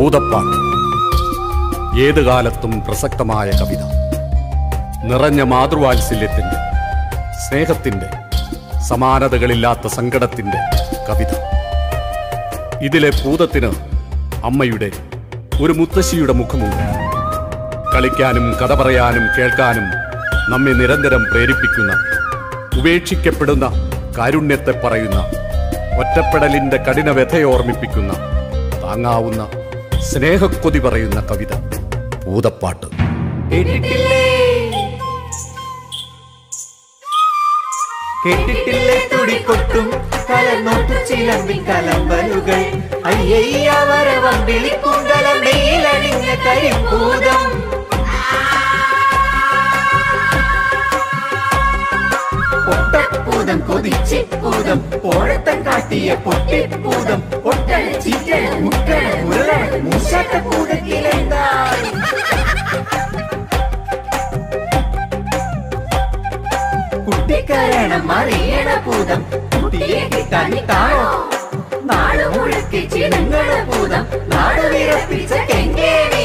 ഭൂതപ്പാട്ട് ഏത് കാലത്തും പ്രസക്തമായ കവിത നിറഞ്ഞ മാതൃവാത്സല്യത്തിന്റെ സ്നേഹത്തിന്റെ സമാനതകളില്ലാത്ത സങ്കടത്തിന്റെ കവിത ഇതിലെ ഭൂതത്തിന് അമ്മയുടെ ഒരു മുത്തശ്ശിയുടെ മുഖമുണ്ട് കളിക്കാനും കഥ പറയാനും കേൾക്കാനും നമ്മെ നിരന്തരം പ്രേരിപ്പിക്കുന്ന ഉപേക്ഷിക്കപ്പെടുന്ന കാരുണ്യത്തെ പറയുന്ന ഒറ്റപ്പെടലിന്റെ കഠിന വ്യഥയെ ഓർമ്മിപ്പിക്കുന്ന താങ്ങാവുന്ന സ്നേഹക്കൊതി പറയുന്ന കവിത ഭൂതപ്പാട്ട് കേട്ടിട്ടില്ലേ കേട്ടിട്ടില്ലേ തുടികൊട്ടും കലനോട്ടു ചിലമ്പിൻ കലമ്പലുകൾ അയ്യയ്യ വരവം വിളിക്കുങ്കലം വെയിലണിഞ്ഞ കരിമ്പൂതം പൊട്ടപ്പൂതം കൊതിച്ചിപ്പൂതം പോഴത്തം കാട്ടിയ പൊട്ടിപ്പൂതം പൊട്ടണ ചീറ്റണ മുട്ടണ മുരളണ മൂശാട്ട പൂതത്തിലെന്തായി കുട്ടിക്കരണം അറിയണ ഭൂതം കുട്ടിയെ കിട്ടാനിട്ടാണോ നാട് മുഴുക്കി ചിണുങ്ങണ ഭൂതം നാട് വിറപ്പിച്ച കെങ്കേണി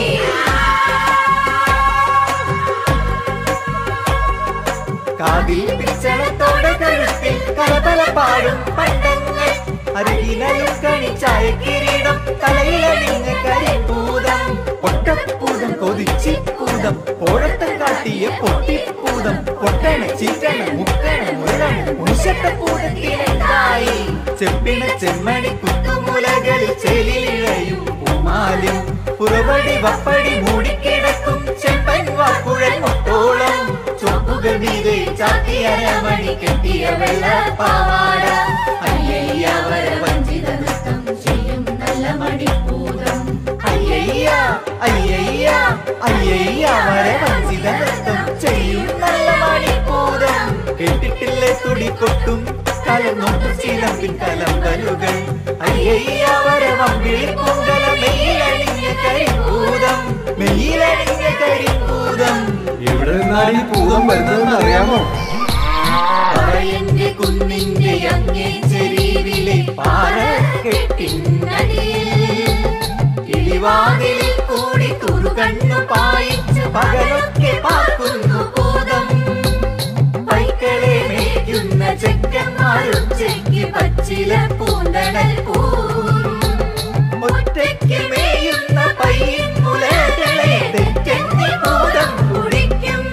കാതിൽ പിച്ചളത്തോടെ കഴുത്തിൽ കലപല പാടും പണ്ടങ്ങൾ അരികിലും കണിച്ചായ കിരീടം തലയിലണിഞ്ഞ കരിപ്പൂതം ഒട്ടപ്പൂതം കൊതിച്ചിപ്പൂതം പോഴത്തം കാട്ടിയ പൊട്ടിപ്പൂതം പൊട്ടണ ചീറ്റണ മുക്കണ മുരളണ മുനിശട്ടപ്പൂതത്തിലെന്തായി ചെപ്പിണ ചെമ്മണി കുത്തുമുലകളിൽ ചെലിലിഴയും പൂമാലും പുറവടി വപ്പടി മൂടിക്കിടക്കും ചെമ്പൻ വാക്കുഴൽ മുട്ടോളം ചൊപ്പുകൾ മീതെ ചാത്തിയ രമണി കെട്ടിയ വെള്ള പാവാട അയ്യയ്യ വര വഞ്ചിത നൃത്തം ചെയ്യും നല്ല മണിപ്പൂതം അയ്യയ്യ അയ്യയ്യ അയ്യയ്യ വര വഞ്ചിത നൃത്തം ചെയ്യും നല്ല മണിപ്പൂതം കേട്ടിട്ടില്ലേ തുടികൊട്ടും കലനോട്ടു ചിലമ്പിൻ കലമ്പലുകൾ അയ്യയ്യ വര വമ്പിളിപ്പൂങ്കല മെയ്യിലണിഞ്ഞ കരിപ്പൂതം മെയ്യിലണിഞ്ഞ കരിപ്പൂതം എവിടെ നിന്നാണ് ഈ ഭൂതം വരുന്നതെന്ന് അറിയാമോ പറയന്റെ കുന്നിന്റെ അങ്ങേ ചെരീവിലെ പാറക്കെട്ടിന്നടിയിൽ കിളിവാതിലിൽ കൂടി തുറുകണ്ണു പായിച്ച് പകലൊക്കെ പാക്കുന്നു ഭൂതം പൈക്കളെ മേയ്ക്കുന്ന ചെക്കന്മാരുച്ചയ്ക്ക് പച്ചില പൂന്തണൽ പൂ ഒറ്റയ്ക്ക് മേയുന്ന പയ്യൻ മുലകളെ തെറ്റെന്നി ഭൂതം കുടിക്കും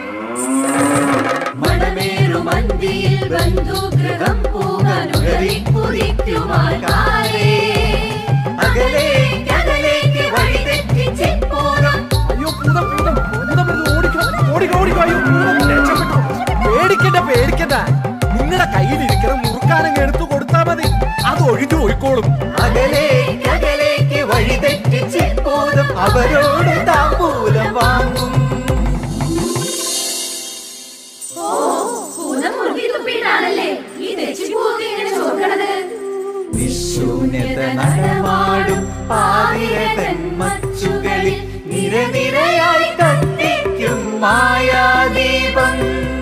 മണമേറും അന്തിയിൽ ബന്ധുഗൃഹം പോകാനുഴറി കുതിക്കുമാകാരേ അകലേക്ക് അകലേക്ക് വഴി തെറ്റിച്ച് പൂരം അയ്യോ ഭൂതം ഭൂതം ഭൂതം വരുന്നു ഓടിക്കണം ഓടിക്കണം ഓടിക്കണം അയ്യോ ഭൂതം രക്ഷപ്പെട്ടു പേടിക്കണ്ട പേടിക്കണ്ട നിങ്ങളുടെ കയ്യിലിരിക്കുന്ന മുറുക്കാനങ്ങ് എടുത്തു കൊടുത്താ മതി അത് ഒഴിഞ്ഞു പോയിക്കോളും അകലേക്ക് അകലേക്ക് വഴി തെറ്റിച്ച് പൂരം അവരോട് താമ്പൂലം വാങ്ങും ഭൂതം മുറുകി തുപ്പിയിട്ടാണല്ലേ ഈ തെച്ചിപ്പൂവൊക്കെ ഇങ്ങനെ ചോർക്കണത് നിശൂന്യത നടമാടും പാതിരകൻ മച്ചുകളിൽ നിരനിരയായി കത്തിക്കും മായാദീപം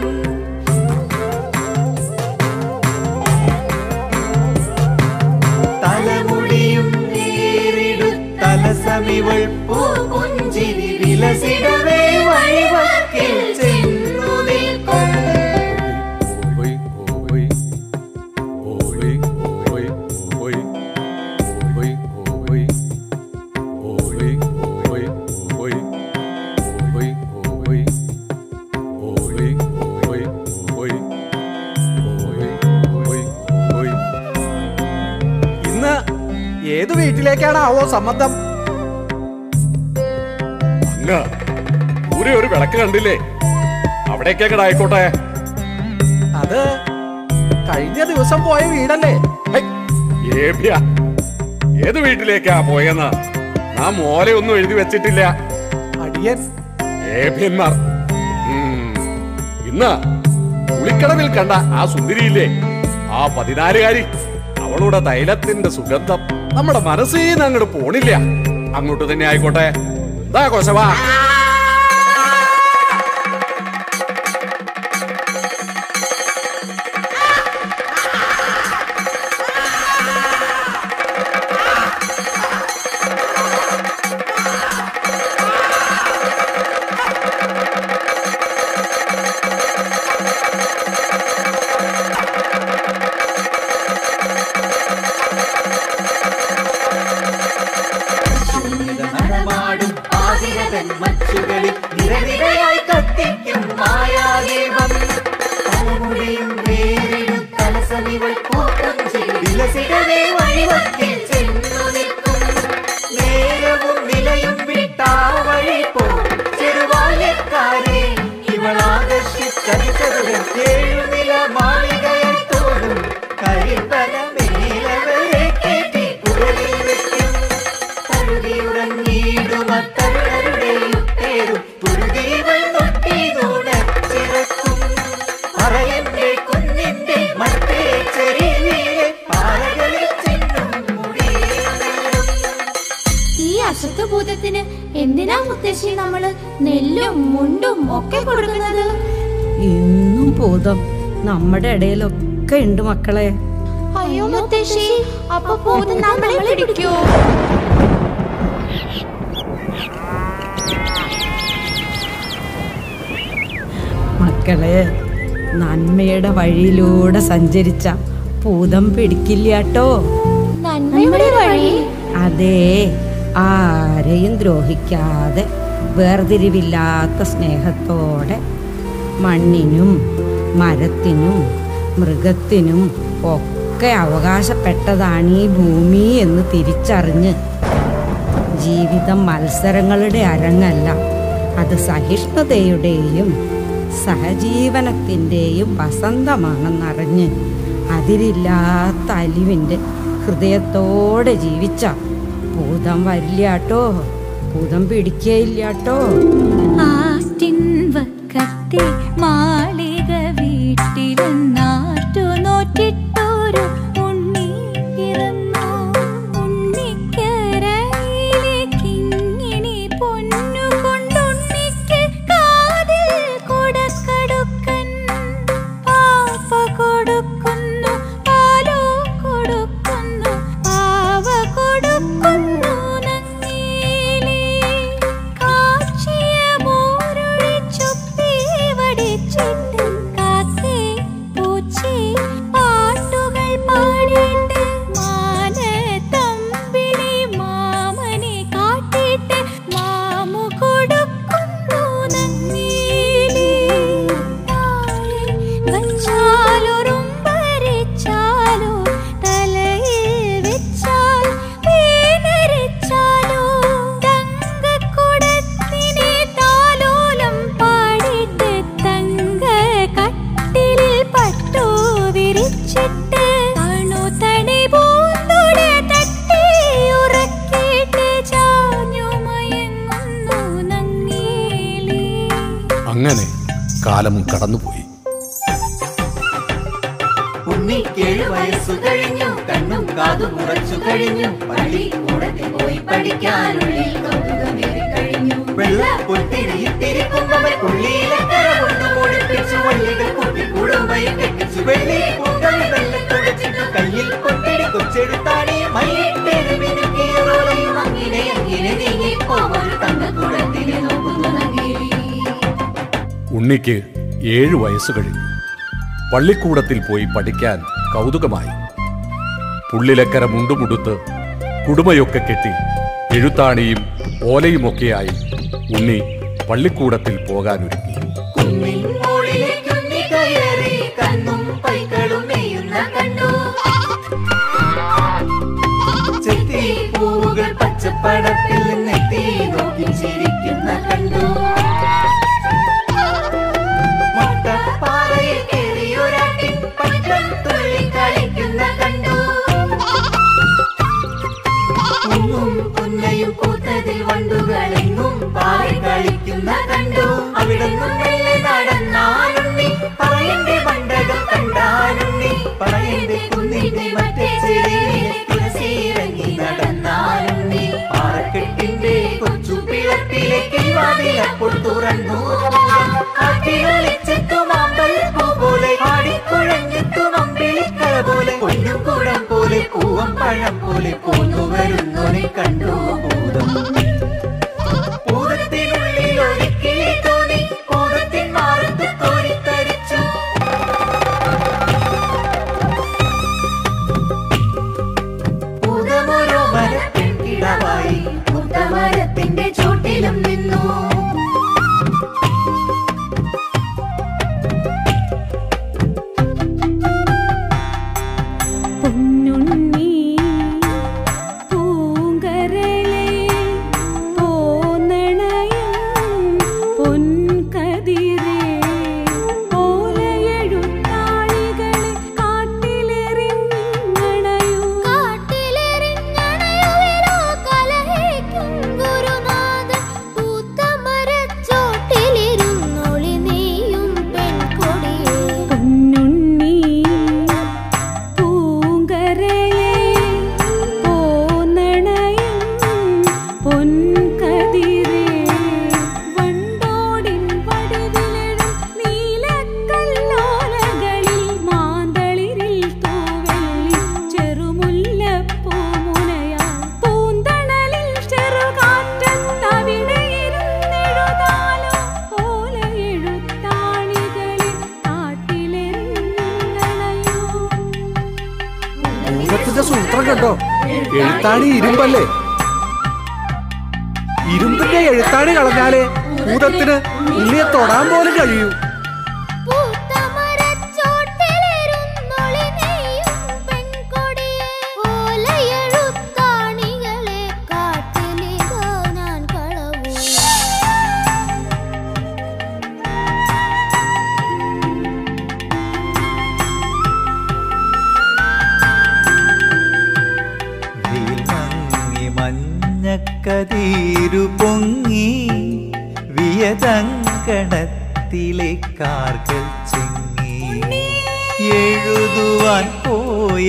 തലമുടിയും നേരിടുത്തലസമിവൾ പൂപുഞ്ചിരി വിലസിടവേ വഴിവക്കിൽ ചെന്നു നിൽക്കും ഓയ് ഓയ് ഓയ് ഓയ് ഓയ് ഓയ് ഓയ് ഓയ് ഓയ് ഓയ് ഓയ് ഓയ് ഓയ് ഓയ് ഓയ് ഓയ് ഓയ് ഇന്ന് ഏത് വീട്ടിലേക്കാണാവോ സമ്മതം അങ്ങ് ദൂരെ ഒരു വിളക്ക് കണ്ടില്ലേ അവിടേക്കങ്ങട് ആയിക്കോട്ടെ അത് കഴിഞ്ഞ ദിവസം പോയ വീടല്ലേ ഹൈ, ഏഭ്യ. ഏത് വീട്ടിലേക്കാ പോയെന്ന് നാം മോലയൊന്നും എഴുതി വെച്ചിട്ടില്ല അടിയൻ ഏഭ്യന്മാർ ഉം. ഇന്ന് കുളിക്കടവിൽ കണ്ട ആ സുന്ദരിയില്ലേ ആ പതിനാലുകാരി അവളുടെ തൈലത്തിന്റെ സുഗന്ധം നമ്മുടെ മനസ്സിൽ നിന്ന് അങ്ങോട്ട് പോണില്ല അങ്ങോട്ട് തന്നെ ആയിക്കോട്ടെ എന്താ കൊശവാ ഭൂതത്തിന് എന്തിനാ മുത്തശ്ശി നമ്മള് നെല്ലും മുണ്ടും ഒക്കെ കൊടുക്കുന്നത് എന്നും ഭൂതം നമ്മുടെ ഇടയിലൊക്കെ ഉണ്ട് മക്കളെ അയ്യോ മുത്തശ്ശി അപ്പൊ ഭൂതം നമ്മളെ പിടിക്കോ മക്കളെ നന്മയുടെ വഴിയിലൂടെ സഞ്ചരിച്ച ഭൂതം പിടിക്കില്ലാട്ടോ നന്മയുടെ വഴി അതേ ആരെയും ദ്രോഹിക്കാതെ വേർതിരിവില്ലാത്ത സ്നേഹത്തോടെ മണ്ണിനും മരത്തിനും മൃഗത്തിനും ഒക്കെ അവകാശപ്പെട്ടതാണ് ഈ ഭൂമി എന്ന് തിരിച്ചറിഞ്ഞ് ജീവിതം മത്സരങ്ങളുടെ അരങ്ങല്ല അത് സഹിഷ്ണുതയുടെയും സഹജീവനത്തിൻ്റെയും വസന്തമാണെന്നറിഞ്ഞ് അതിരില്ലാത്ത അലിവിൻ്റെ ഹൃദയത്തോടെ ജീവിച്ച ഭൂതം വരില്ലാട്ടോ ഭൂതം പിടിക്കയില്ലാട്ടോ ആറ്റിൻ വക്കത്തെ മാളിക വീട്ടിലെന്നാറ്റു നോറ്റിട്ടൊരു ഉണ്ണി പിറന്നു ഉണ്ണിക്കരയിലേക്കിങ്ങിണി പൊന്നു കൊണ്ടുണ്ണിക്ക് കാതിൽ കൊടക്കടുക്കൻ പാപ്പ കൊടുക്കുന്നു പാലോ കൊടുക്കുന്നു പാവ കൊടുക്കുന്നു നങ്ങേലി കാച്ചിയ മോരൊഴിച്ചുപ്പി വടിച്ചിട്ട് കാക്കേ പൂച്ചി പാട്ടുകൾ പാടിയിട്ട് മാനത്തമ്പിളി മാമനെ കാട്ടിട്ട് മാമു കൊടുക്കുന്നു നങ്ങേലി താഴെ വച്ചാലൊറുമ്പരിച്ചാലോ തലയിൽ വെച്ചാൽ വേനരിച്ചാലോ തങ്കക്കുടത്തിനെ താലോലം പാടിട്ട് തങ്ക കട്ടിലിൽ പട്ടു വിരിച്ചിട്ട് തണു തണി പൂന്തുട തട്ടി ഉറക്കിയിട്ട് ചാഞ്ഞു മയങ്ങുന്നു നങ്ങേലി അങ്ങനെ കാലം കടന്നുപോയി ഉണ്ണിക്കേഴ് വയസ്സു കഴിഞ്ഞു കണ്ണും കാതും മുറച്ചു കഴിഞ്ഞു പള്ളിക്കൂടത്തിൽ പോയി പഠിക്കാനുള്ളിൽ കൗതുകമേറി കഴിഞ്ഞു വെള്ള പൊട്ടിരിയിട്ടിരിക്കുമ്പവൻ പുള്ളിയിലക്കര കൊണ്ട് മുടിപ്പിച്ചു വള്ളികൾ കൂട്ടി കുടുംബയും കെട്ടിച്ചു വെള്ളി പൂങ്കൾ വെള്ളം തുടച്ചിട്ടു കയ്യിൽ കൊട്ടിടി കൊച്ചെടുത്താണേ മയ്യിട്ടെരുമിനുക്കിയറോളയും അങ്ങനെ അങ്ങനെ നീങ്ങിപ്പോവൊരു തങ്കക്കുടത്തിനെ നോക്കുന്നു നങ്ങേലി ഉണ്ണിക്ക് ഏഴു വയസ്സ് കഴിഞ്ഞു പള്ളിക്കൂടത്തിൽ പോയി പഠിക്കാൻ കൗതുകമായി പുള്ളിലക്കര മുണ്ടുമുടുത്ത് കുടുമയൊക്കെ കെട്ടി എഴുത്താണിയും ഓലയുമൊക്കെയായി ഉണ്ണി പള്ളിക്കൂടത്തിൽ പോകാനൊരുങ്ങി കുന്നിൻ മുകളിലേക്കുണ്ണി കയറി കണ്ണും പൈക്കളും മെയ്യുന്ന കണ്ടു ചെത്തി പൂവുകൾ പച്ചപ്പടത്തിൽ നെത്തി നോക്കി ചിരിക്കുന്ന കണ്ടു മൊട്ടപ്പാറയിൽ കയറിയൊരാട്ടി പട്ടം തുള്ളി കളിക്കുന്ന കണ്ടു കുന്നും കുന്നയും കൂത്തതിൽ വണ്ടുകളെങ്ങും പാറി കളിക്കുന്ന കണ്ടു അവിടുന്നും മെല്ലെ നടന്നാലുണ്ണി പറയന്റെ പണ്ടകം കണ്ടാലുണ്ണി പറയന്റെ കുന്നിന്റെ മറ്റേ ചെടിയിലെ തുളസിയിറങ്ങി നടന്നാലുണ്ണി പാറക്കെട്ടിന്റെ കൊച്ചു പിളപ്പിലേക്ക് വാതിലപ്പോൾ തുറന്നു കാറ്റിലൊളിച്ചെത്തുമാമ്പൽ പൂ പോലെ ആടിക്കുഴഞ്ഞെത്തും അമ്പിളിക്കഴ പോലെ പൊന്നും കൂടം പോലെ പൂവം പഴം പോലെ പോന്നു വരുന്നോനെ കണ്ടു ഭൂതം ഭൂതത്തിനുള്ളിൽ ഒരിക്കലി തോന്നി ഭൂതത്തിൻ മാറത്ത് കോരിത്തരിച്ചു ഭൂതമൊരു മരത്തിൻ കിടവായി ഭൂതമരത്തിന്റെ ചോട്ടിലും നിന്നു പൊന്നുണ്ണി പൂങ്കരളെ പോന്നണയും പൊൻകതിരേ ഓലയെഴുത്താളികളെ കാട്ടിലെറിഞ്ഞണയൂ കാട്ടിലെറിഞ്ഞണയുവിലോ കലഹിക്കും ഗുരുനാഥൻ പൂത്തമ എഴുത്താണി ഇരുമ്പല്ലേ ഇരുമ്പിന്റെ എഴുത്താണി കളഞ്ഞാലേ ഭൂതത്തിന് ഉള്ളിയെ തൊടാൻ പോലും കഴിയൂ പൂത്തമരച്ചോട്ടിലിരുന്നൊളി നെയ്യും പെൺകൊടിയെ ഓലയെഴുത്താണികളെ കാട്ടിലിതോ ഞാൻ കളവൂ മങ്ങി മഞ്ഞക്കതീരു പൊങ്ങി വിയതങ്കണത്തിലെ കാർകൾ ചെങ്ങി എഴുതുവാൻ പോയ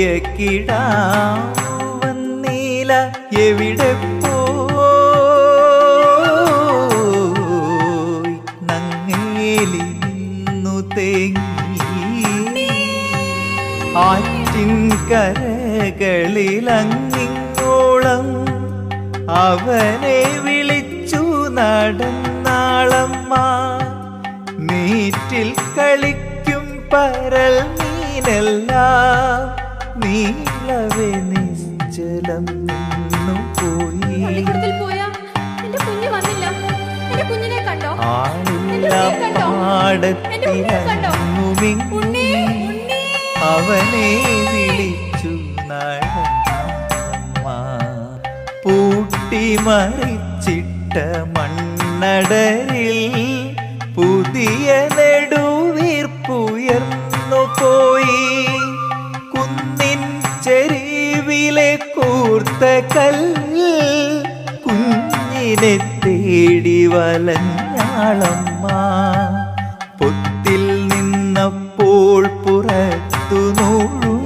കിടാവന്നീല എവിടെ പോയി നങ്ങേലി നിന്നു തേങ്ങി ആറ്റിൻ കരകളിലങ്ങിങ്ങോളം അവനെ വിളിച്ചു നടന്നാളമ്മ നീറ്റിൽ കളിക്കും പരൽ മീനെല്ലാം നീലവെ നിശ്ചലം നിന്നു പോയി പള്ളിക്കൂടത്തിൽ പോയാ എന്റെ കുഞ്ഞ് വന്നില്ല എന്റെ കുഞ്ഞിനെ കണ്ടോ ആളില്ല കണ്ടോ? എന്റെ കുഞ്ഞിനെ കണ്ടോ? പാടത്തിലങ്ങുമിങ്ങി ഉണ്ണി ഉണ്ണി അവനെ വിളിച്ചു നടന്നമ്മ പൂട്ടി മറിച്ചിട്ട മണ്ണടരിൽ പുതിയ നെടുവീർപ്പുയർന്നു പോയി കുന്നിൻ ചെരുവിലെ കൂർത്ത കല്ല് കുഞ്ഞിനെ തേടി വലഞ്ഞാളമ്മ പൊത്തിൽ നിന്നപ്പോൾ പുറത്തു നൂഴും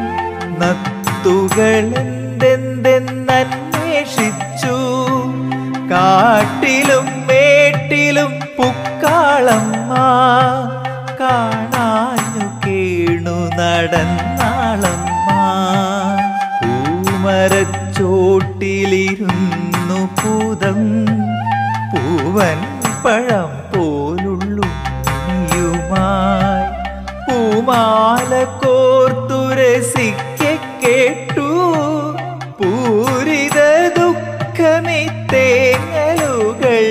നത്തുകളെന്തെന്തെന്നന്വേഷിച്ചു കാട്ടിലും മേട്ടിലും പുക്കാളമ്മ കാണാഞ്ഞു കേണു നടന്നാളമ്മ പൂമരച്ചോട്ടിലിരുന്നു പൂതം പൂവൻ പഴം പോലുള്ളു നീയുമായി പൂമാല കോർത്തുരസിക്ക കേട്ടു പൂരിത ദുഃഖമേ തേങ്ങലുകൾ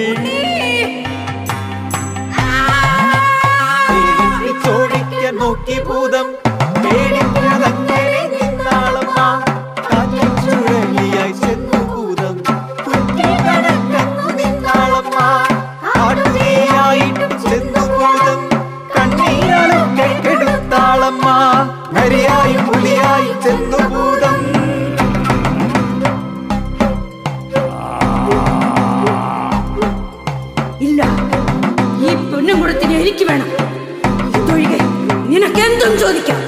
ചോടിക്കാൻ നോക്കി ഭൂതം പേടിക്കാതങ്ങനെ നിന്നാളമ്മ കാറ്റിൽ ചുഴലിയായി ചെന്നു ഭൂതം കുറ്റി കണക്കു നിന്നാളമ്മ കാട്ടുതീയായിട്ടും ചെന്നു ഭൂതം കണ്ണീരാലൊക്കെ കെടുത്താളമ്മ നരിയായും പുലിയായി ചെന്നു ഭൂതം ഇല്ല ഈ പെണ്ണുംകുടത്തിന് എനിക്ക് വേണം ഇതൊഴികെ നിനക്കെന്തും ചോദിക്കാം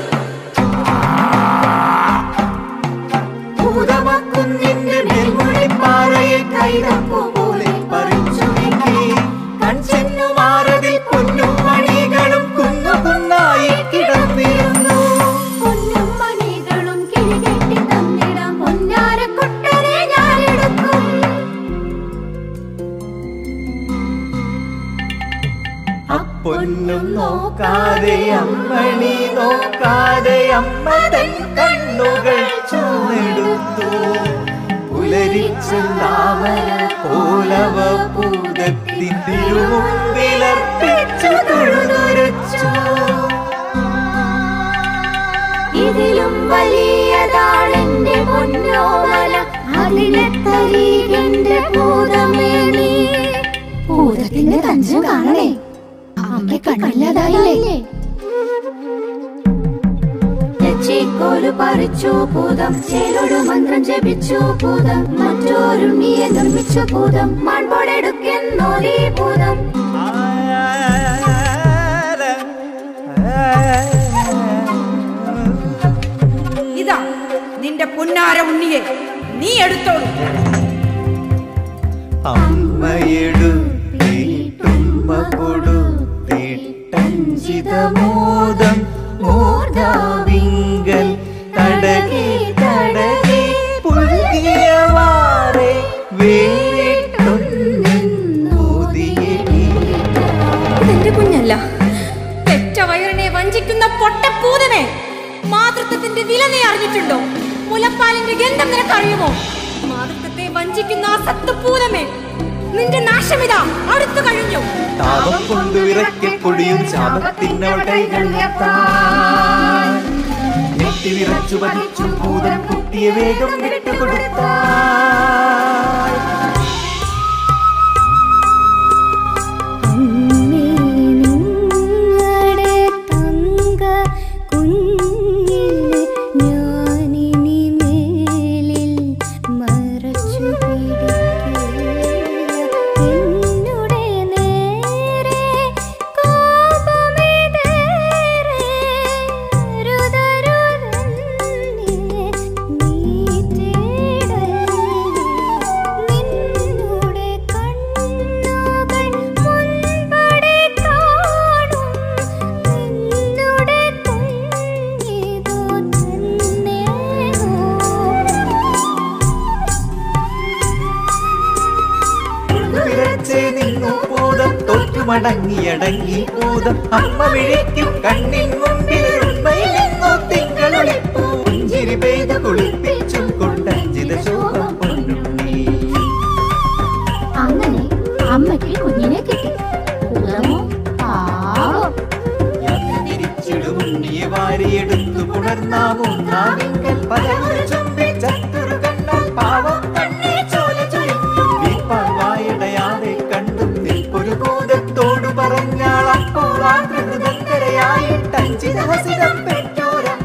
ഭൂതമക്കുന്നിന്റെ മേൽമുളിപ്പാറയെ കൈതപ്പു പോലെ പറിച്ചു നീക്കി കൺചെന്നു മാറതിൽ പൊന്നും മണികളും കുന്നു കുന്നായി കിടന്നിരുന്നു പൊന്നും മണികളും കിഴികെട്ടി തന്നിടാം പൊന്നാരക്കുട്ടനെ ഞാനെടുക്കും അപ്പൊന്നും നോക്കാതെ അമ്മണി നോക്കാതെ അമ്മ തൻ കണ്ണുകൾ ചൂന്നെടുത്തു പുലരിച്ചെല്ലാമര പോലവ ഭൂതത്തിൻ്റെ മുമ്പിലർപ്പിച്ചു തൊഴുതുരച്ചു ഇതിലും വലിയതാണെന്റെ പൊന്നോമല അതിനെ തരീകന്റെ ഭൂതമേ നീ ഭൂതത്തിന്റെ തഞ്ചം കാണണേ അമ്മ കണ്ണില്ലാതായില്ലേ തെച്ചിക്കോല് പറിച്ചു ഭൂതം ചേലോട് മന്ത്രം ജപിച്ചു ഭൂതം മറ്റോരുണ്ണിയെ നിർമ്മിച്ചു ഭൂതം മൺപൊടെടുക്കുന്നോലീ ഭൂതം ഇതാ നിന്റെ പുന്നാര ഉണ്ണിയെ നീ എടുത്തോളൂ അമ്മയെടുത്തിട്ടുമ്മ കൊടുത്തിട്ടഞ്ചിതമോദം മൂർധാവിങ്കൽ തടകി തടകി പുൽകിയവാറെ വേറിട്ടൊന്നൂതിയെ ഇതെന്റെ കുഞ്ഞല്ല പെറ്റ വയറിനെ വഞ്ചിക്കുന്ന പൊട്ടപ്പൂതനെ മാതൃത്വത്തിന്റെ വില നീ അറിഞ്ഞിട്ടുണ്ടോ മുലപ്പാലിന്റെ ഗന്ധം നിനക്കറിയുമോ മാതൃത്വത്തെ വഞ്ചിക്കുന്ന ആ സത്തുപൂതമേ നിന്റെ നാശമിതാ അടുത്തു കഴിഞ്ഞു താപം കൊണ്ട് വിറയ്ക്കൽ പൊടിയും ശാപത്തിനവൾ കൈകൾ ഉയർത്താൻ. ഞെട്ടി വിറച്ചു പതിച്ചു ഭൂതം കുട്ടിയെ വേഗം വിട്ടുകൊടുത്താൽ അമ്മേ നിങ്ങളുടെ തങ്ക കുഞ്ഞിനെ ഞാനിനി മേലിൽ മറച്ചു പിടിക്കുക എന്നുടെ നേരെ കോപമിതേറെ രുതരുതന്നെ നീറ്റിടലേ നിന്നുടെ കണ്ണുകൾ മുൻപടെ കാണും നിന്നുടെ കുഞ്ഞിതു തന്നെ വിറച്ചേ നിന്നു ഭൂതം തോറ്റു മടങ്ങിയടങ്ങി ഭൂതം അമ്മ വിളിക്കും കണ്ണിൻ മുമ്പിൽ ഉണ്മയിൽ നിന്നു തിങ്കളൊളിപ്പൂ പുഞ്ചിരി പെയ്ത് കുളിപ്പിച്ചും കൊണ്ടഞ്ചിത ശോഭ പൊന്നുണ്ണി അങ്ങനെ അമ്മയ്ക്ക് കുഞ്ഞിനെ കിട്ടി ഭൂതമോ പാവം തിരിച്ചിടും ഉണ്ണിയെ വാരിയെടുത്തു പുണർന്നാവും നാവിങ്കൽ പലരും ചുംബിച്ചത്തൊരു കണ്ണാൽ പാവം കണ്ണേ ചോല ചുരുങ്ങി വീപ്പാവായടയാതെ കണ്ടും നിൽപ്പൊരു ഭൂതത്തോടു പറഞ്ഞാൾ അപ്പോൾ ആ കൃതങ്കരയായിട്ടഞ്ചിത ഹസിതം പെറ്റോരമ്മ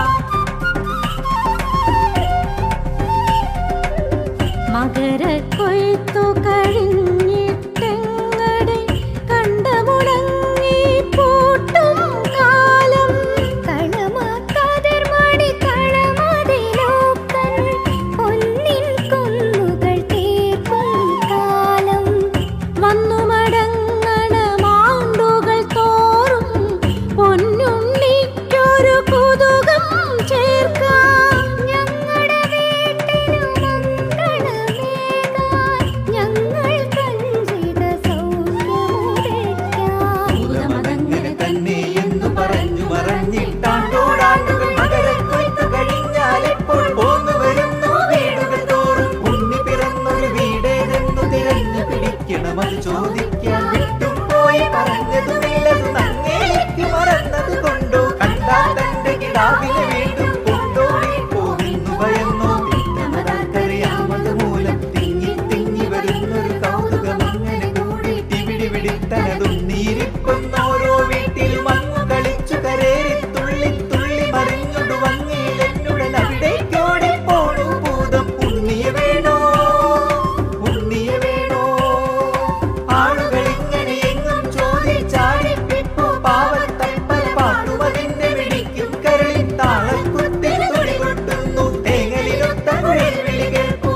മകരക്കൊയ്ത്തു കഴിഞ്ഞിട്ടെങ്ങടെ കണ്ടമുടങ്ങി പൂട്ടും കാലം കളമാക്കാതിർമടി കളമതിലോക്കൻ പൊന്നിൻ കുന്നുകൾ തീർക്കും കാലം വന്നു മടങ്ങണ മാണ്ടുകൾ തോറും പൊന്നുണ്ണിക്കൊരു കുതുകം ചേർക്കാം ഞങ്ങളുടെ വീട്ടിനു മംഗളമേകാൻ ഞങ്ങൾ കഞ്ചിത സൗഖ്യമുരയ്ക്കാം ഭൂതമതങ്ങനെ തന്നെ എന്നു പറഞ്ഞു മറഞ്ഞിട്ടാണ്ടോടാണ്ടുകൾ മകരക്കൊയ്ത്തു കഴിഞ്ഞാൽ എപ്പോൾ പോന്നു വരുന്നു വീടുകൾ തോറും ഉണ്ണി പിറന്നൊരു വീടേതെന്നു തിരഞ്ഞു പിടിക്കണം അത് ചോദിക്കാൻ വിട്ടും പോയി പറഞ്ഞതുമില്ലത് നങ്ങേലേക്ക് മറന്നത് കൊണ്ടോ കണ്ടാൽ തന്റെ കിടാവിനെ വീണ്ടും കൊണ്ടോടി പോകുന്നു ഭയന്നോ വിട്ടമതാക്കറിയാമത് മൂലം തിങ്ങി തിങ്ങി വരുന്നൊരു കൗതുകം അങ്ങനെ കൂടി തിവിടി വിടിത്തനതുണ്ണീരിക്കുന്ന ഓരോ വീട്ടിലും അങ്ങ് കളിച്ചു കരേറി തുള്ളി തുള്ളി മറിഞ്ഞൊടു വങ്ങിയിലെന്നുടൻ അവിടേക്കോടി പോണു ഭൂതം ഉണ്ണിയെ വേണോ ഉണ്ണിയെ വേണോ ആളുകൾ ഇങ്ങനെ എങ്ങും ചോദിച്ചാടിപ്പിപ്പു പാവത്തപ്പൽ പാട്ടുമതിന്റെ വിളിക്കും കരളിൽ താളം കുത്തി തുടി കൊട്ടുന്നു തേങ്ങലിലൊത്ത കുഴൽ വിളി കേൾക്കൂ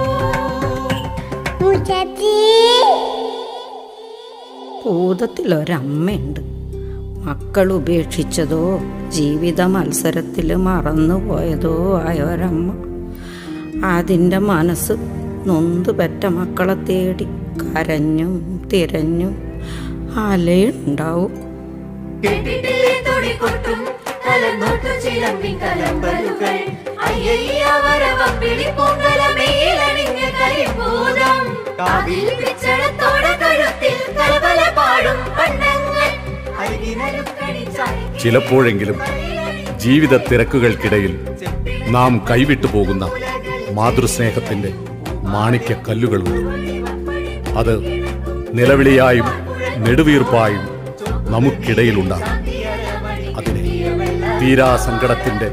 ഭൂതത്തിലൊരമ്മയുണ്ട് മക്കൾ ഉപേക്ഷിച്ചതോ ജീവിത മത്സരത്തിൽ മറന്നുപോയതോ ആയ ഒരമ്മ അതിൻ്റെ മനസ്സ് നൊന്ത് പെറ്റ മക്കളെ തേടി കരഞ്ഞും തിരഞ്ഞും അലയുണ്ടാവും കേട്ടിട്ടില്ലേ തൊടികൊട്ടും കലർന്നോട്ടു ചിലമ്പിൻ കലമ്പലുകൾ അയ്യയ്യവരവമ്പിളി പൊങ്കലമേലണിഞ്ഞ കരിഭൂതം കാവിൽ പിച്ചളത്തോടെ കഴുത്തിൽ കലബല പാടും പണ്ടങ്ങൾ അരികിനലുക്കണിച്ചായി ചിലപ്പോഴെങ്കിലും ജീവിത തിരക്കുകൾക്കിടയിൽ നാം കൈവിട്ടു പോകുന്ന മാതൃസ്നേഹത്തിന്റെ മാണിക്യ കല്ലുകളുണ്ട് അത് നിലവിളിയായും നെടുവീർപ്പായും നമുക്കിടയിലുണ്ടാകും അതിനെ തീരാ സങ്കടത്തിന്റെ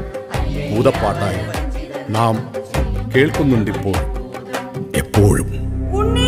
ഭൂതപ്പാട്ടായി നാം കേൾക്കുന്നുണ്ടിപ്പോൾ എപ്പോഴും ഉണ്ണി